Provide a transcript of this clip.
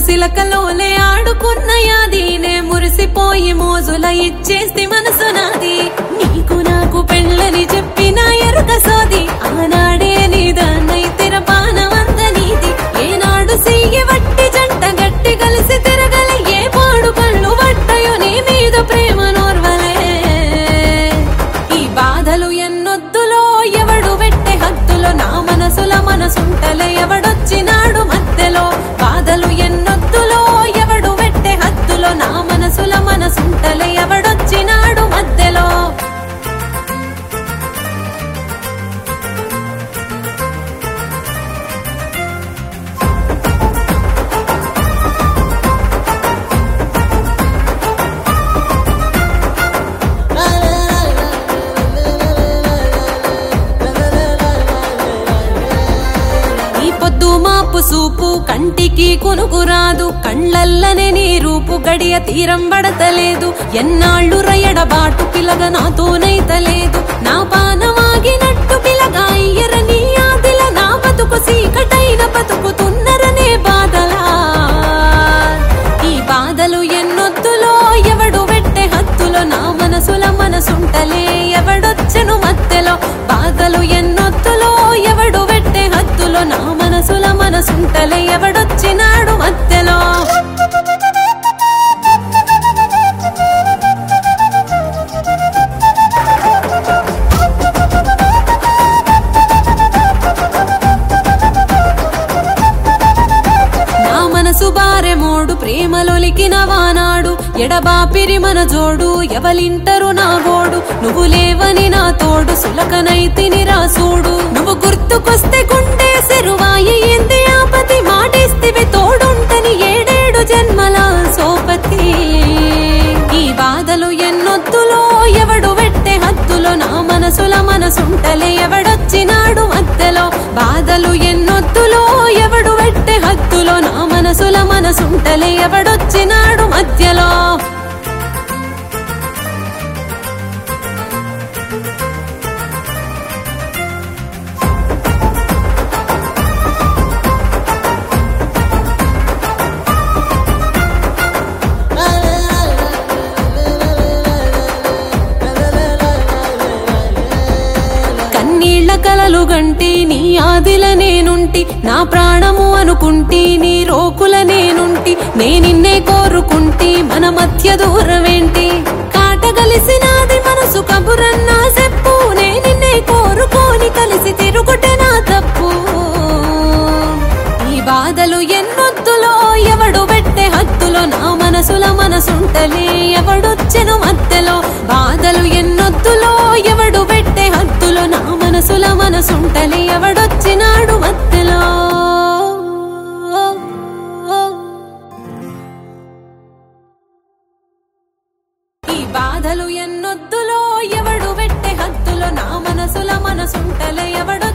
సిలకలోలే ఆడుకున్న యాదీనే మురిసిపోయి మోజుల ఇచ్చేస్తే మనసు నాది నీకు నాకు పెళ్ళని చెప్పిన ఎరుక సోది ఆనాడే నీదాన్నై తెరపానవంద నీది ఏనాడు సీగి వట్టి జంట గట్టి కలిసి తిరగలే ఏ పాడు కళ్ళు వట్టయో నీ మీద ప్రేమ నోర్వలే ఈ బాధలు ఎన్నొద్దులో ఎవడు పెట్టే హద్దులో నా మనసుల మనసుంటలే ఎవడొచ్చినాడు మధ్యలో బాధలు ఎన్నొద్దులో ఎవడు పెట్టే హద్దులో నా మనసుల మనసుంటలే ఎవడొచ్చినాడు మధ్యలో ఈ పొద్దు మాపు సూపు కంటికి కొనుకురాదు కళ్ళల్లనే నీ రూపు గడియ తీరం పడతలేదు ఎన్నాళ్ళు రయడ బాటు పిలగ నాతోనైతలేదు నా పానమాగినట్టు పిలగా ఇయ్యరని ఆదిల నా బతుకు సీకటైన బతుకుతున్నరనే బాధలా ఈ బాధలు ఎన్నొద్దులో ఎవడు పెట్టే హత్తులో నా మనసుల మనసుంటలే ఎవడొచ్చెను మధ్యలో బాధలు ఎన్నొద్దులో ఎవడు పెట్టే హత్తులో నా మనసుల మనసుంటలే ఎవడొచ్చినాడు మధ్యలో నా మనసు బారె మోడు ప్రేమలొలికిన వానాడు ఎడబాపిరి మన జోడు ఎవలింటరు నా గోడు నువ్వు లేవని నా తోడు సులకనైతిని రాసూడు నువ్వు గుర్తుకొస్తే గుండె సెరువాయి ఎంది ఆపతి మాటిస్తివి తోడుంటని ఏడేడు జన్మల సోపతి ఈ బాధలు ఎన్నొద్దులో ఎవడు పెట్టే హద్దులో నా మనసుల మనసుంటలే ఎవడొచ్చినాడు మధ్యలో బాధలు ఎన్నొద్దులో ఎవడు పెట్టే హద్దులో నా మనసుల మనసుంటలే ఎవడొచ్చినాడు మధ్యలో కన్నీళ్ల కలలు గంటి నీ ఆదిల నేనుంటి నా ప్రాణము అనుకుంటి నీ రోకుల నేనుంటి నేనిన్నే కోరుకుంటి మన మధ్య దూరమేంటి కాటగలిసినాది మనసు కబురన్నా చెప్పు నేనిన్నే కోరుకోని కలిసి తిరుగుటే నా తప్పు ఈ బాధలు ఎన్నొద్దులో ఎవడు పెట్టే హద్దులో నా మనసుల మనసుంటలే ఎవడొచ్చెను మధ్యలో బాధలు ఎన్నొద్దులో ఎవడు పెట్టే హద్దులో నా మనసుల మనసుంటలే ఎవడొచ్చినాడు మధ్యలో ఈ బాధలు ఎన్నొద్దులో ఎవడు పెట్టే హద్దులో నా మనసుల మనసుంటలే ఎవడొచ్చినాడు